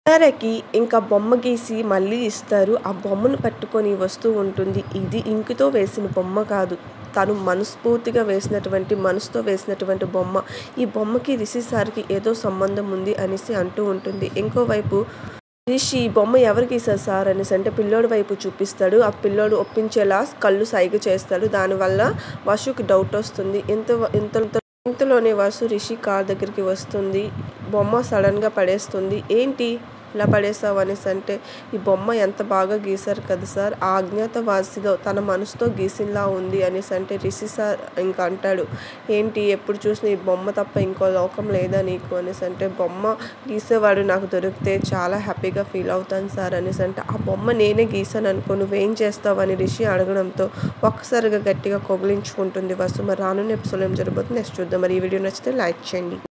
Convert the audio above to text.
తారకి ఇంకా బొమ్మ గీసి మళ్ళీ ఇస్తారు ఆ బొమ్మను పట్టుకొని వస్తూ ఉంటుంది ఇది ఇంకుతో వేసిన బొమ్మ కాదు తను మనస్ఫూర్తిగా వేసినటువంటి మనసుతో వేసినటువంటి బొమ్మ ఈ బొమ్మకి రిషి సార్కి ఏదో సంబంధం ఉంది అనేసి అంటూ ఉంటుంది ఇంకోవైపు రిషి ఈ బొమ్మ ఎవరు గీశారు సార్ అనేసి అంటే పిల్లోడి వైపు చూపిస్తాడు ఆ పిల్లోడు ఒప్పించేలా కళ్ళు సైగ చేస్తాడు దానివల్ల వసుకి డౌట్ వస్తుంది ఇంత ఇంత ఇంతలోనే వసు రిషి కార్ దగ్గరికి వస్తుంది బొమ్మ సడన్గా పడేస్తుంది ఏంటి ఇలా పడేసావు అనేసి అంటే ఈ బొమ్మ ఎంత బాగా గీశారు కదా సార్ ఆ అజ్ఞాతవాసిగా తన మనసుతో గీసినలా ఉంది అనేసి అంటే రిషి సార్ ఇంకా అంటాడు ఏంటి ఎప్పుడు చూసిన ఈ బొమ్మ తప్ప ఇంకో లోకం లేదా నీకు అనేసి అంటే బొమ్మ గీసేవాడు నాకు దొరికితే చాలా హ్యాపీగా ఫీల్ అవుతాను సార్ అనేసి అంటే ఆ బొమ్మ నేనే గీసాను అనుకో నువ్వేం చేస్తావు అని రిషి అడగడంతో ఒక్కసారిగా గట్టిగా కొగిలించుకుంటుంది వసు మరి రానున్న ఎపిసోడ్ ఏం జరగబోతుంది నెక్స్ట్ చూద్దాం మరి ఈ వీడియో నచ్చితే లైక్ చేయండి